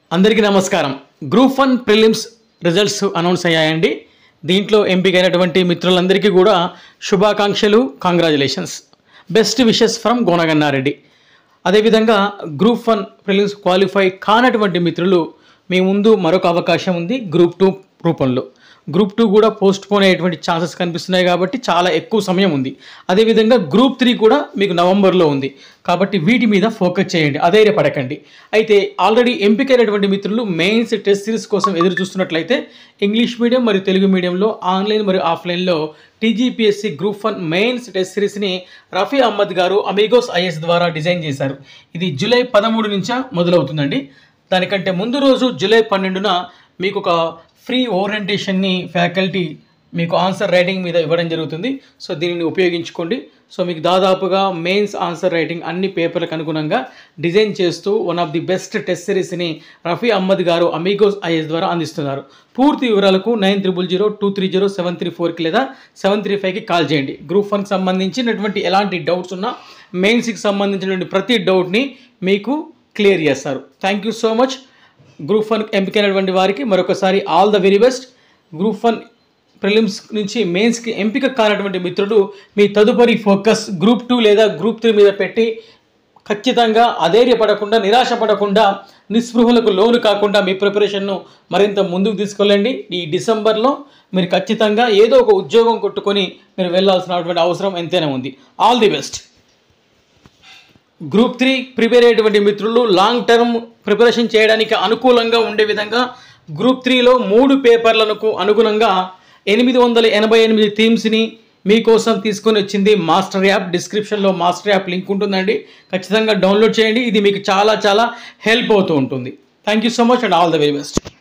అందరికీ నమస్కారం group one prelims results announce అయ్యాయండి దీంట్లో ఎంపికైనటువంటి మిత్రులందరికీ కూడా శుభాకాంక్షలు congratulations best wishes from Gona Ganna Reddy అదేవిధంగా గ్రూప్ వన్ ప్రిలిమ్స్ క్వాలిఫై కానటువంటి మిత్రులు మీ ముందు మరొక అవకాశం ఉంది గ్రూప్ టూ రూపంలో గ్రూప్ టూ కూడా పోస్ట్ పోన్ అయ్యేటువంటి ఛాన్సెస్ కనిపిస్తున్నాయి కాబట్టి చాలా ఎక్కువ సమయం ఉంది అదేవిధంగా గ్రూప్ త్రీ కూడా మీకు నవంబర్లో ఉంది కాబట్టి వీటి మీద ఫోకస్ చేయండి అధైర్యపడకండి అయితే ఆల్రెడీ ఎంపికైనటువంటి మిత్రులు మెయిన్స్ టెస్ట్ సిరీస్ కోసం ఎదురు చూస్తున్నట్లయితే ఇంగ్లీష్ మీడియం మరియు తెలుగు మీడియంలో ఆన్లైన్ మరియు ఆఫ్లైన్లో TGPSC group one mains test సిరీస్ని రఫీ అహ్మద్ గారు అమీగోస్ ఐఎస్ ద్వారా డిజైన్ చేశారు ఇది జూలై పదమూడు నుంచా మొదలవుతుందండి దానికంటే ముందు రోజు జూలై పన్నెండున మీకు ఒక ఫ్రీ ఓరియంటేషన్ని ఫ్యాకల్టీ మీకు ఆన్సర్ రైటింగ్ మీద ఇవ్వడం జరుగుతుంది సో దీనిని ఉపయోగించుకోండి సో మీకు దాదాపుగా మెయిన్స్ ఆన్సర్ రైటింగ్ అన్ని పేపర్లకు అనుగుణంగా డిజైన్ చేస్తూ one of the best test సిరీస్ని రఫీ అహ్మద్ గారు అమీగోస్ ఐఎస్ ద్వారా అందిస్తున్నారు పూర్తి వివరాలకు nine triple zero two three zero seven three ఫోర్కి లేదా సెవెన్ త్రీ ఫైవ్కి కాల్ చేయండి గ్రూప్ వన్కి సంబంధించినటువంటి ఎలాంటి డౌట్స్ ఉన్నా మెయిన్స్కి సంబంధించినటువంటి ప్రతి డౌట్ని మీకు క్లియర్ చేస్తారు thank you so much group one ఎంపికైనటువంటి వారికి మరొకసారి all the very best group one prelims నుంచి మెయిన్స్కి ఎంపిక కానటువంటి మిత్రుడు మీ తదుపరి ఫోకస్ గ్రూప్ టూ లేదా గ్రూప్ త్రీ మీద పెట్టి ఖచ్చితంగా అధైర్యపడకుండా నిరాశపడకుండా నిస్పృహలకు లోను కాకుండా మీ ప్రిపరేషన్ను మరింత ముందుకు తీసుకెళ్ళండి ఈ డిసెంబర్లో మీరు ఖచ్చితంగా ఏదో ఒక ఉద్యోగం కొట్టుకొని మీరు వెళ్ళాల్సినటువంటి అవసరం ఎంతైనా ఉంది all the best group three prepare అయ్యేటువంటి మిత్రులు లాంగ్ టర్మ్ ప్రిపరేషన్ చేయడానికి అనుకూలంగా ఉండే విధంగా గ్రూప్ త్రీలో మూడు పేపర్లకు అనుగుణంగా ఎనిమిది వందల ఎనభై ఎనిమిది థీమ్స్ని మీకోసం తీసుకొని వచ్చింది మాస్టర్ యాప్ డిస్క్రిప్షన్లో మాస్టర్ యాప్ లింక్ ఉంటుందండి ఖచ్చితంగా డౌన్లోడ్ చేయండి ఇది మీకు చాలా చాలా హెల్ప్ అవుతూ ఉంటుంది thank you so much and all the very best